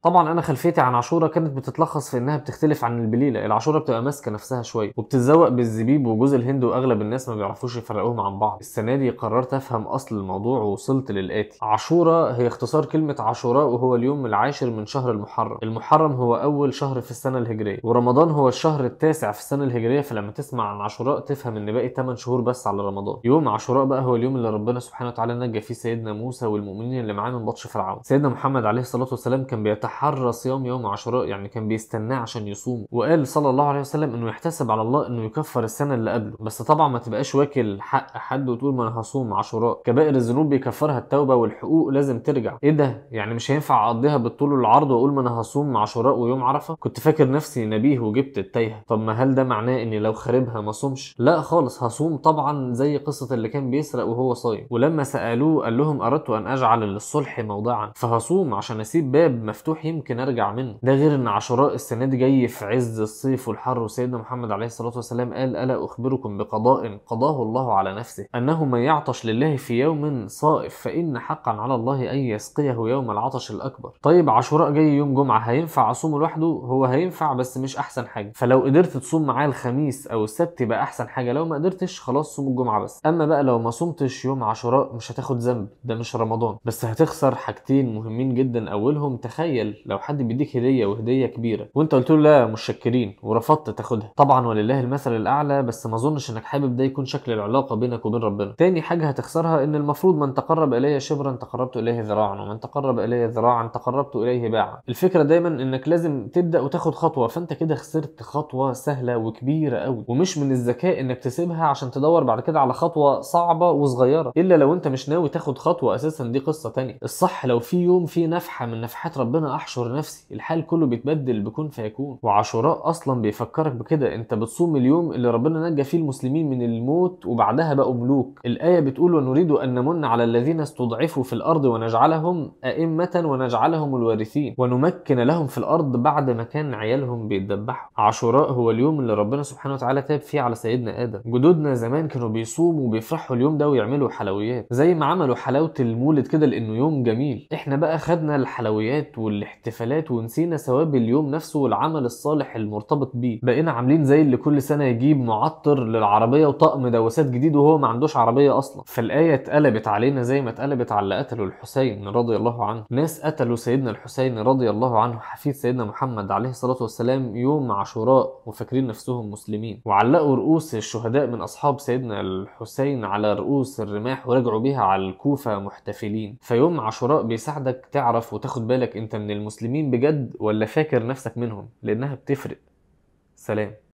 طبعا انا خلفيتي عن عاشوره كانت بتتلخص في انها بتختلف عن البليله العاشوره بتبقى ماسكه نفسها شويه وبتتزوق بالزبيب وجوز الهند واغلب الناس ما بيعرفوش يفرقوهم عن بعض السنه دي قررت افهم اصل الموضوع ووصلت للاتي عاشوره هي اختصار كلمه عاشوراء وهو اليوم العاشر من شهر المحرم المحرم هو اول شهر في السنه الهجريه ورمضان هو الشهر التاسع في السنه الهجريه فلما تسمع عن عاشوراء تفهم ان باقي 8 شهور بس على رمضان يوم عاشوراء بقى هو اليوم اللي ربنا سبحانه وتعالى نجى فيه سيدنا موسى والمؤمنين اللي معاه من بطش فرعون سيدنا محمد عليه الصلاه والسلام كان بيتحرى صيام يوم عاشوراء يعني كان بيستناه عشان يصوم وقال صلى الله عليه وسلم انه يحتسب على الله انه يكفر السنه اللي قبله بس طبعا ما تبقاش واكل حق حد وتقول ما انا هصوم عاشوراء كبائر الذنوب بيكفرها التوبه والحقوق لازم ترجع ايه ده يعني مش هينفع اقضيها بالطول والعرض واقول ما انا هصوم عاشوراء ويوم عرفه كنت فاكر نفسي نبيه وجبت التايهه طب ما هل ده معناه اني لو خاربها ما صومش لا خالص هصوم طبعا زي قصه اللي كان بيسرق وهو صايم ولما سالوه قال لهم اردت ان اجعل للصلح موضعا فهصوم عشان اسيب باب مفتوح يمكن ارجع منه ده غير ان عاشوراء السنه دي جاي في عز الصيف والحر وسيدنا محمد عليه الصلاه والسلام قال الا اخبركم بقضاء قضاه الله على نفسه انه من يعطش لله في يوم صائف فان حقا على الله ان يسقيه يوم العطش الاكبر طيب عاشوراء جاي يوم جمعه هينفع اصومه لوحده هو هينفع بس مش احسن حاجه فلو قدرت تصوم معاه الخميس او السبت يبقى احسن حاجه لو ما قدرتش خلاص صوم الجمعه بس اما بقى لو ما صمتش يوم عاشوراء مش هتاخد ذنب ده مش رمضان بس هتخسر حاجتين مهمين جدا اولهم تخيل لو حد بيديك هديه وهديه كبيره وانت قلت له لا متشكرين ورفضت تاخدها طبعا ولله المثل الاعلى بس ما اظنش انك حابب ده يكون شكل العلاقه بينك وبين ربنا تاني حاجه هتخسرها ان المفروض من تقرب الي شبرا تقربت اليه ذراعا ومن تقرب الي ذراعا تقربت اليه باعا الفكره دايما انك لازم تبدا وتاخد خطوه فانت كده خسرت خطوه سهله وكبيره قوي ومش من الذكاء انك تسيبها عشان تدور بعد كده على خطوه صعبه وصغيره الا لو انت مش ناوي تاخد خطوه اساسا دي قصه تانية الصح لو في يوم في نفحه من نفحات ربنا احشر نفسي الحال كله بيتبدل بكون فيكون وعاشوراء اصلا بيفكرك بكده انت بتصوم اليوم اللي ربنا نجى فيه المسلمين من الموت وبعدها بقوا ملوك الايه بتقول ونريد ان نمن على الذين استضعفوا في الارض ونجعلهم ائمه ونجعلهم الوارثين ونمكن لهم في الارض بعد ما كان عيالهم بيتذبحوا عاشوراء هو اليوم اللي ربنا سبحانه وتعالى تاب فيه على سيدنا ادم جدودنا زمان كانوا بيصوموا وبيفرحوا اليوم ده ويعملوا حلويات زي ما عملوا حلاوه المولد كده لانه يوم جميل احنا بقى خدنا الحلويات والاحتفالات ونسينا ثواب اليوم نفسه والعمل الصالح المرتبط بيه بقينا عاملين زي اللي كل سنه يجيب معطر للعربيه وطقم دواسات جديد وهو ما عندوش عربيه اصلا فالايه اتقلبت علينا زي ما اتقلبت على اللي قتلوا الحسين رضي الله عنه ناس قتلوا سيدنا الحسين رضي الله عنه حفيد سيدنا محمد عليه الصلاه والسلام يوم عاشوراء وفاكرين نفسهم مسلمين وعلقوا رؤوس الشهداء من اصحاب سيدنا الحسين على رؤوس الرماح ورجعوا بيها على الكوفه محتفلين فيوم عاشوراء بيساعدك تعرف وتاخد بالك انت من المسلمين بجد ولا فاكر نفسك منهم لانها بتفرق سلام